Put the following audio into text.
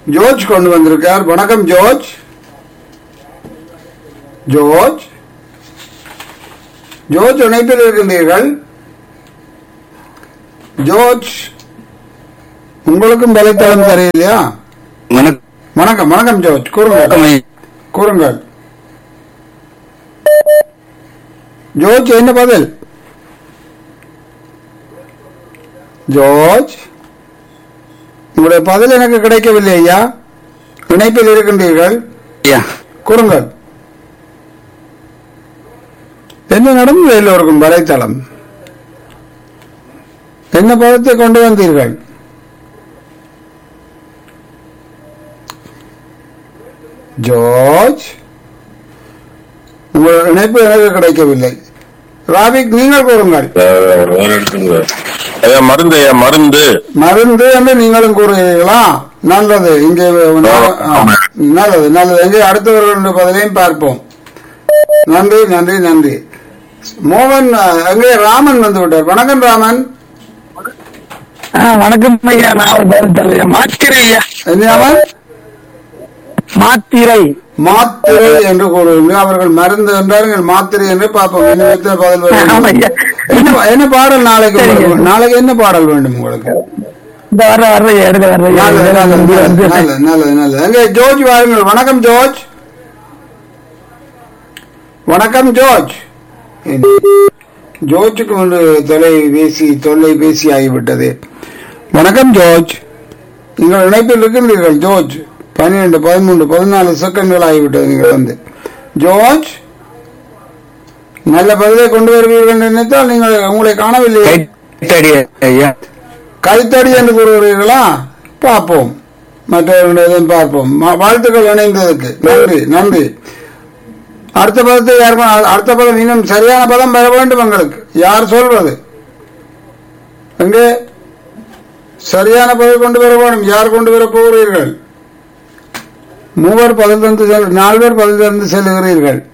George கொண்டு வந்திருக்கார் வணக்கம் ஜோர்ஜ் ஜோர்ஜ் ஜோர்ஜ் இணைப்பில் இருக்கின்றீர்கள் ஜோர்ஜ் உங்களுக்கும் வலைத்தளம் தெரியலையா வணக்கம் வணக்கம் வணக்கம் ஜோர்ஜ் கூறுங்கள் ஐயா. கூறுங்கள் ஜோர்ஜ் என்ன பதில் ஜோர்ஜ் உங்களுடைய பதில் எனக்கு கிடைக்கவில்லை ஐயா இணைப்பில் இருக்கின்றீர்கள் ஐயா கூறுங்கள் என்ன நடந்தது எல்லோருக்கும் வலைத்தளம் என்ன பதத்தை கொண்டு வந்தீர்கள் ஜோர்ஜ் உங்கள் இணைப்பு எனக்கு கிடைக்கவில்லை ராபிக் நீங்கள் கூறுங்கள் ஐயா மருந்து ஐயா மருந்து மருந்து என்று நீங்களும் கூறுகிறீர்களா நல்லது இங்கே நா- ஆ, நல்லது நல்லது எங்கே அடுத்தவர்களுடைய பதிலையும் பார்ப்போம் நன்றி நன்றி நன்றி மோகன் அ, எங்கே ராமன் வந்து விட்டார் வணக்கம் ராமன் ஆ, வணக்கம் ஐயா நான் ஒரு பதில் தரேன் மாத்திரை ஐயா என்ன அவன் மாத்திரை மாத்திரை என்று கூறுவீர்கள் அவர்கள் மருந்து என்றார்கள் மாத்திரை என்று பார்ப்போம் இன்னும் எத்தனை பதில் ஆமா வரும் ஐயா என்ன என்ன பாடல் நாளைக்கு சரிங்க. உங்களுக்கு? நாளைக்கு என்ன பாடல் வேண்டும் உங்களுக்கு இந்த வர்ற வர்ற ஐயா, எடுக்க வர்ற ஐயா. நல்லது நல்லது வந்து- நல்லது வந்து- நல்லது நல்லது நல்லது எங்கே ஜோர்ஜ் வாருங்கள் வணக்கம் ஜோர்ஜ் வணக்கம் ஜோர்ஜ் ஜோர்ஜுக்கு ஒன்று தொலைபேசி தொலைபேசி ஆகிவிட்டது வணக்கம் ஜோர்ஜ் நீங்கள் இணைப்பில் இருக்கின்றீர்கள் ஜோர்ஜ் பன்னிரண்டு பதிமூன்று பதினாலு செகண்ட்கள் ஆகிவிட்டது நீங்கள் வந்து ஜோர்ஜ் நல்ல பதிலை கொண்டு வருவீர்கள் என்று நினைத்தால் நீங்கள் உங்களை காணவில்லை கைத்தடி ஐயா கைத்தடி என்று கூறுகிறீர்களா பார்ப்போம் மற்றவர்களிடம் பார்ப்போம் ம- வாழ்த்துக்கள் இணைந்ததுக்கு நன்றி நன்றி அடுத்த பதத்தை யார் கொ- அடுத்த பதம் இன்னும் சரியான பதம் பெற வேண்டும் எங்களுக்கு யார் சொல்வது எங்கே சரியான பதில் கொண்டு வர வேண்டும் யார் கொண்டு வர போகிறீர்கள் மூவர் பதில் தந்து செல் நால்வர் பதில் தந்து செல்லுகிறீர்கள்